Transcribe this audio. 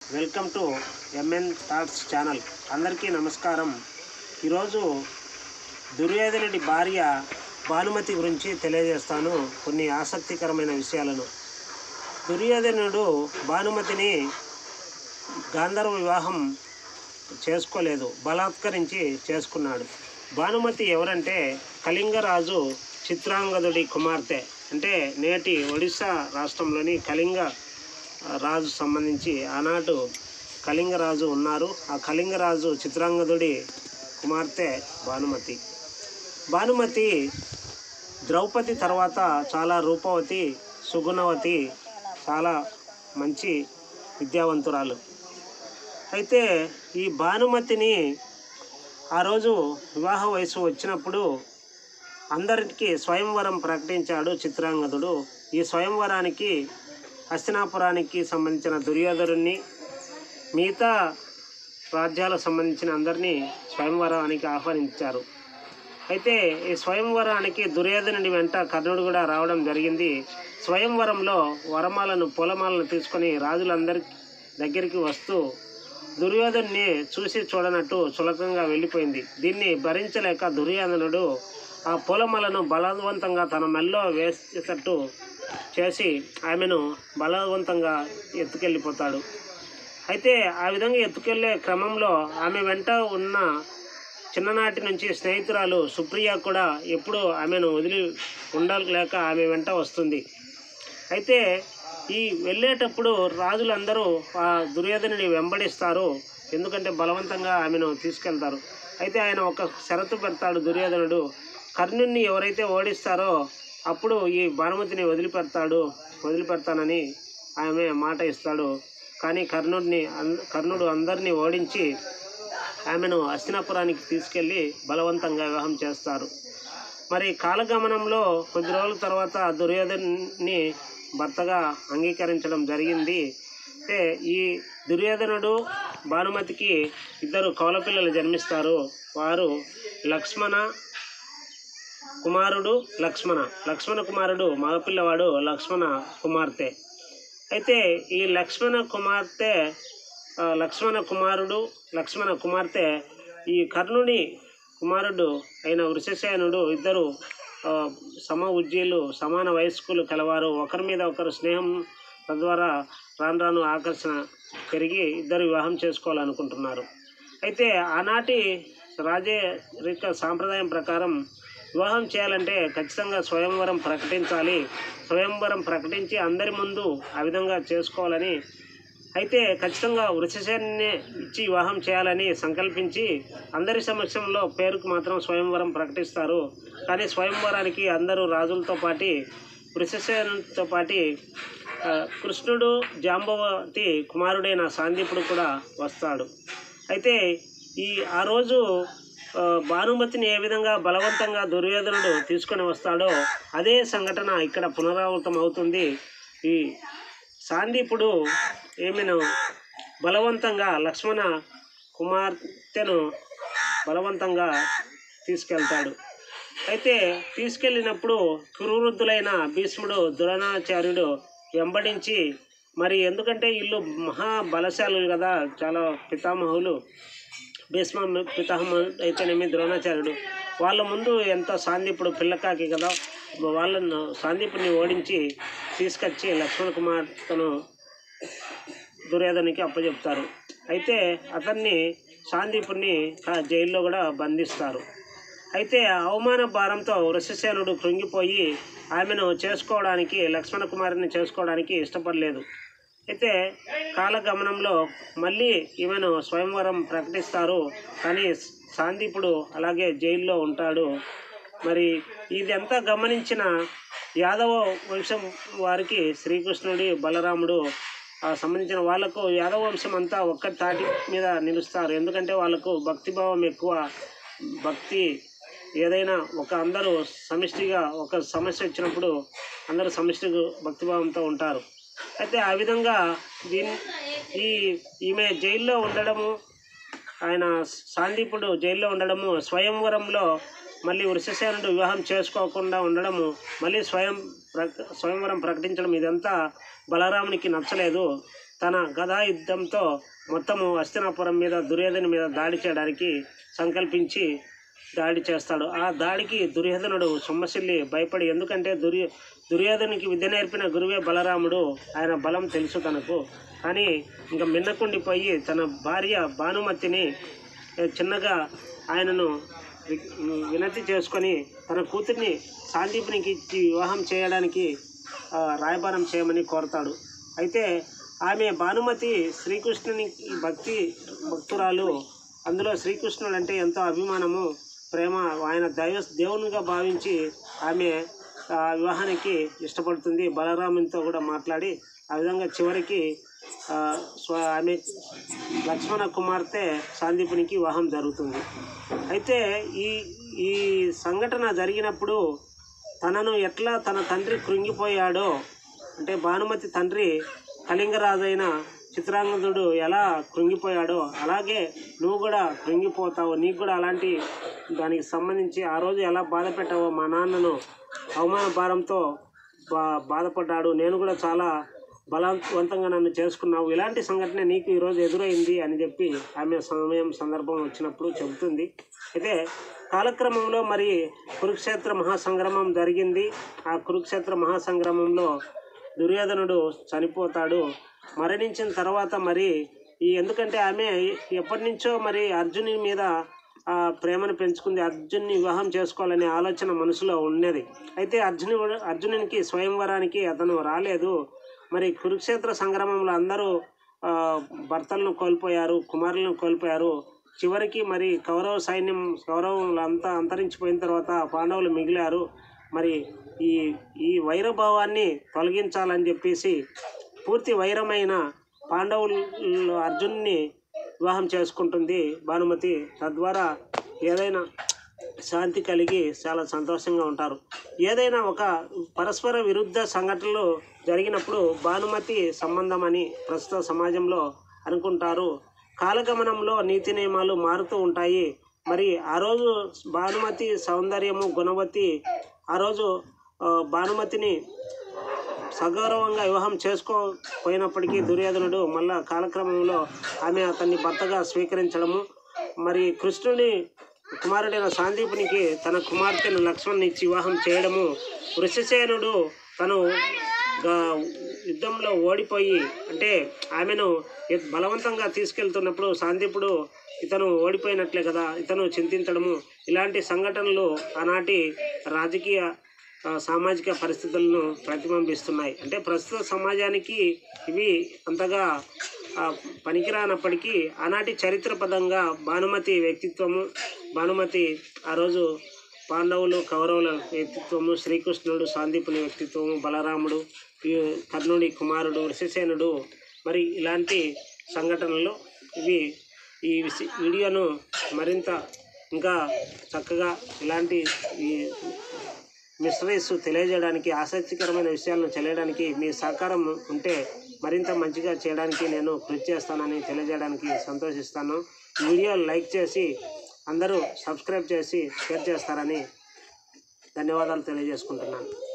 welcome to MN thoughts channel అందరికీ నమస్కారం ఈరోజు దుర్యోధనుడి భార్య భానుమతి గురించి తెలియజేస్తాను కొన్ని ఆసక్తికరమైన విషయాలను దుర్యోధనుడు భానుమతిని గాంధర్వ వివాహం చేసుకోలేదు బలాత్కరించి చేసుకున్నాడు భానుమతి ఎవరంటే కళింగరాజు చిత్రాంగదుడి కుమార్తె అంటే నేటి ఒడిశా రాష్ట్రంలోని కళింగ రాజు సంబంధించి ఆనాడు కళింగరాజు ఉన్నారు ఆ కళింగరాజు చిత్రాంగదుడి కుమార్తె భానుమతి భానుమతి ద్రౌపది తర్వాత చాలా రూపవతి సుగుణవతి చాలా మంచి విద్యావంతురాలు అయితే ఈ భానుమతిని ఆ రోజు వివాహ వయసు వచ్చినప్పుడు అందరికీ స్వయంవరం ప్రకటించాడు చిత్రాంగదుడు ఈ స్వయంవరానికి హస్తినాపురానికి సంబంధించిన దుర్యోధనుడిని మిగతా రాజ్యాలకు సంబంధించిన అందరినీ స్వయంవరానికి ఆహ్వానించారు అయితే ఈ స్వయంవరానికి దుర్యోధనుడి వెంట కర్ణుడు కూడా రావడం జరిగింది స్వయంవరంలో వరమాలను పొలమాలను తీసుకొని రాజులందరి దగ్గరికి వస్తూ దుర్యోధన్ని చూసి చూడనట్టు చులకంగా వెళ్ళిపోయింది దీన్ని భరించలేక దుర్యోధనుడు ఆ పొలమలను బలవంతంగా తన మెల్లో వేసేటట్టు చేసి ఆమెను బలవంతంగా ఎత్తుకెళ్ళిపోతాడు అయితే ఆ విధంగా ఎత్తుకెళ్లే క్రమంలో ఆమె వెంట ఉన్న చిన్ననాటి నుంచి స్నేహితురాలు సుప్రియ కూడా ఎప్పుడూ ఆమెను వదిలి ఉండలేక ఆమె వెంట వస్తుంది అయితే ఈ వెళ్ళేటప్పుడు రాజులందరూ ఆ దుర్యోధనుని వెంబడిస్తారు ఎందుకంటే బలవంతంగా ఆమెను తీసుకెళ్తారు అయితే ఆయన ఒక షరతు పెడతాడు దుర్యోధనుడు కర్ణుని ఎవరైతే ఓడిస్తారో అప్పుడు ఈ భానుమతిని వదిలిపెడతాడు వదిలిపెడతానని ఆమె మాట ఇస్తాడు కానీ కర్ణుడిని అన్- కర్ణుడు అందరినీ ఓడించి ఆమెను హస్తినాపురానికి తీసుకెళ్ళి బలవంతంగా వివాహం చేస్తారు మరి కాలగమనంలో కొద్ది రోజుల తర్వాత దుర్యోధన్ని భర్తగా అంగీకరించడం జరిగింది అంటే ఈ దుర్యోధనుడు భానుమతికి ఇద్దరు కౌలపిల్లలు జన్మిస్తారు వారు లక్ష్మణ కుమారుడు లక్ష్మణ లక్ష్మణ కుమారుడు మగపిల్లవాడు లక్ష్మణ కుమార్తె అయితే ఈ లక్ష్మణ కుమార్తె ఆ, లక్ష్మణ కుమారుడు లక్ష్మణ కుమార్తె ఈ కర్ణుని కుమారుడు అయిన వృషసేనుడు ఇద్దరు ఆ, సమ ఉజ్జీలు సమాన వయస్కులు కలవారు ఒకరి మీద ఒకరు స్నేహం తద్వారా రాను రాను ఆకర్షణ పెరిగి ఇద్దరు వివాహం చేసుకోవాలనుకుంటున్నారు అయితే ఆనాటి రాజరిక సాంప్రదాయం ప్రకారం వివాహం చేయాలంటే ఖచ్చితంగా స్వయంవరం ప్రకటించాలి స్వయంవరం ప్రకటించి అందరి ముందు ఆ విధంగా చేసుకోవాలని అయితే ఖచ్చితంగా వృషసేన్ని ఇచ్చి వివాహం చేయాలని సంకల్పించి అందరి సమక్షంలో పేరుకు మాత్రం స్వయంవరం ప్రకటిస్తారు కానీ స్వయంవరానికి అందరూ రాజులతో పాటి వృషసేనుతో పాటి ఆ, కృష్ణుడు జాంబవతి కుమారుడైన సాందీపుడు కూడా వస్తాడు అయితే ఈ ఆ రోజు ఆ, భానుమతిని ఏ విధంగా బలవంతంగా దుర్యోధనుడు తీసుకొని వస్తాడో అదే సంఘటన ఇక్కడ పునరావృతం అవుతుంది ఈ సాందీపుడు ఏమిను బలవంతంగా లక్ష్మణ కుమార్తెను బలవంతంగా తీసుకెళ్తాడు అయితే తీసుకెళ్ళినప్పుడు కురువృద్ధులైన భీష్ముడు ద్రోణాచార్యుడు వెంబడించి మరి ఎందుకంటే వీళ్ళు మహా బలశాలులు కదా చాలా పితామహులు భీష్మ పితామహుడు అయితేనేమి ద్రోణాచార్యుడు వాళ్ళ ముందు ఎంత సాందీపుడు పిల్లకాకి కదా వాళ్ళను సాందీపుడిని ఓడించి తీసుకొచ్చి లక్ష్మణ కుమార్తెను దుర్యోధనికి అప్పచెప్తారు అయితే అతన్ని సాందీపుడిని కా- జైల్లో కూడా బంధిస్తారు అయితే ఆ అవమాన భారంతో వృషసేనుడు కృంగిపోయి ఆమెను చేసుకోవడానికి లక్ష్మణ కుమారుని చేసుకోవడానికి ఇష్టపడలేదు అయితే కాలగమనంలో మళ్ళీ ఈమెను స్వయంవరం ప్రకటిస్తారు కానీ సాందీపుడు అలాగే జైల్లో ఉంటాడు మరి ఇదంతా గమనించిన యాదవ వంశం వారికి శ్రీకృష్ణుడి బలరాముడు ఆ సంబంధించిన వాళ్ళకు యాదవ వంశం అంతా ఒక్క తాటి మీద నిలుస్తారు ఎందుకంటే వాళ్ళకు భక్తిభావం ఎక్కువ భక్తి ఏదైనా ఒక అందరూ సమిష్టిగా ఒక సమస్య వచ్చినప్పుడు అందరూ సమిష్టి భక్తిభావంతో ఉంటారు అయితే ఆ విధంగా దీని ఈ ఈమె జైల్లో ఉండడము ఆయన సాందీపుడు జైల్లో ఉండడము స్వయంవరంలో మళ్ళీ వృషసేనుడు వివాహం చేసుకోకుండా ఉండడము మళ్ళీ స్వయం ప్రక స్వయంవరం ప్రకటించడం ఇదంతా బలరామునికి నచ్చలేదు తన గదా యుద్ధంతో మొత్తము హస్తినాపురం మీద దుర్యోధన మీద దాడి చేయడానికి సంకల్పించి దాడి చేస్తాడు ఆ దాడికి దుర్యోధనుడు సొమ్మసిల్లి భయపడి ఎందుకంటే దుర్యో దుర్యోధనికి విద్య నేర్పిన గురువే బలరాముడు ఆయన బలం తెలుసు తనకు కానీ ఇంకా మిన్నకుండిపోయి తన భార్య భానుమతిని ఏ, చిన్నగా ఆయనను వి- వినతి చేసుకొని తన కూతుర్ని సాందీపునికి ఇచ్చి వివాహం చేయడానికి ఆ, రాయబారం చేయమని కోరతాడు అయితే ఆమె భానుమతి శ్రీకృష్ణుని భక్తి భక్తురాలు అందులో శ్రీకృష్ణుడు అంటే ఎంతో అభిమానము ప్రేమ ఆయన దైవ దేవునిగా భావించి ఆమె ఆ, వివాహానికి ఇష్టపడుతుంది బలరామునితో కూడా మాట్లాడి ఆ విధంగా చివరికి ఆ, స్వ ఆమె లక్ష్మణ కుమార్తె సాందీపునికి వివాహం జరుగుతుంది అయితే ఈ ఈ సంఘటన జరిగినప్పుడు తనను ఎట్లా తన తండ్రి కృంగిపోయాడో అంటే భానుమతి తండ్రి కళింగరాజైన చిత్రాంగదుడు ఎలా కృంగిపోయాడో అలాగే నువ్వు కూడా కృంగిపోతావు నీకు కూడా అలాంటి దానికి సంబంధించి ఆ రోజు ఎలా బాధ పెట్టావో మా నాన్నను అవమాన భారంతో బా బాధపడ్డాడు నేను కూడా చాలా బలవంతంగా నన్ను చేసుకున్నావు ఇలాంటి సంఘటన నీకు ఈరోజు ఎదురైంది అని చెప్పి ఆమె సమయం సందర్భం వచ్చినప్పుడు చెబుతుంది అయితే కాలక్రమంలో మరి కురుక్షేత్ర మహాసంగ్రామం జరిగింది ఆ కురుక్షేత్ర మహాసంగ్రామంలో దుర్యోధనుడు చనిపోతాడు మరణించిన తర్వాత మరి ఈ ఎందుకంటే ఆమె ఎప్పటి నుంచో మరి అర్జుని మీద ఆ ప్రేమను పెంచుకుంది అర్జున్ని వివాహం చేసుకోవాలనే ఆలోచన మనసులో ఉన్నది అయితే అర్జును అర్జునునికి స్వయంవరానికి అతను రాలేదు మరి కురుక్షేత్ర సంగ్రామంలో అందరూ ఆ, భర్తలను కోల్పోయారు కుమారులను కోల్పోయారు చివరికి మరి కౌరవ సైన్యం కౌరవులు అంతా అంతరించిపోయిన తర్వాత పాండవులు మిగిలారు మరి ఈ ఈ వైరభావాన్ని తొలగించాలని చెప్పేసి పూర్తి వైరమైన పాండవులు అర్జున్ని వివాహం చేసుకుంటుంది భానుమతి తద్వారా ఏదైనా శాంతి కలిగి చాలా సంతోషంగా ఉంటారు ఏదైనా ఒక పరస్పర విరుద్ధ సంఘటనలు జరిగినప్పుడు భానుమతి సంబంధం అని ప్రస్తుత సమాజంలో అనుకుంటారు కాలగమనంలో నీతి నియమాలు మారుతూ ఉంటాయి మరి ఆ రోజు భానుమతి సౌందర్యము గుణవతి ఆ రోజు ఆ, భానుమతిని సగౌరవంగా వివాహం చేసుకోపోయినప్పటికీ దుర్యోధనుడు మళ్ళా కాలక్రమంలో ఆమె అతన్ని భర్తగా స్వీకరించడము మరి కృష్ణుని కుమారుడైన సాందీపునికి తన కుమార్తెను లక్ష్మణ్ని ఇచ్చి వివాహం చేయడము వృషసేనుడు తను గా- యుద్ధంలో ఓడిపోయి అంటే ఆమెను ఎ- బలవంతంగా తీసుకెళ్తున్నప్పుడు సాందీపుడు ఇతను ఓడిపోయినట్లే కదా ఇతను చింతించడము ఇలాంటి సంఘటనలు ఆనాటి రాజకీయ ఆ, సామాజిక పరిస్థితులను ప్రతిబింబిస్తున్నాయి అంటే ప్రస్తుత సమాజానికి ఇవి అంతగా ఆ, పనికిరానప్పటికీ ఆనాటి చరిత్రపదంగా భానుమతి వ్యక్తిత్వము భానుమతి ఆ రోజు పాండవులు కౌరవుల వ్యక్తిత్వము శ్రీకృష్ణుడు సాందీపుని వ్యక్తిత్వము బలరాముడు ఈ కర్ణుడి కుమారుడు వృషసేనుడు మరి ఇలాంటి సంఘటనలు ఇవి ఈ విసి- వీడియోను మరింత ఇంకా చక్కగా ఇలాంటి ఈ మిస్టరీస్ తెలియజేయడానికి ఆసక్తికరమైన విషయాలను తెలియడానికి మీ సహకారం ఉంటే మరింత మంచిగా చేయడానికి నేను కృషి చేస్తానని తెలియజేయడానికి సంతోషిస్తాను ఈ వీడియో లైక్ చేసి అందరూ సబ్స్క్రైబ్ చేసి షేర్ చేస్తారని ధన్యవాదాలు తెలియజేసుకుంటున్నాను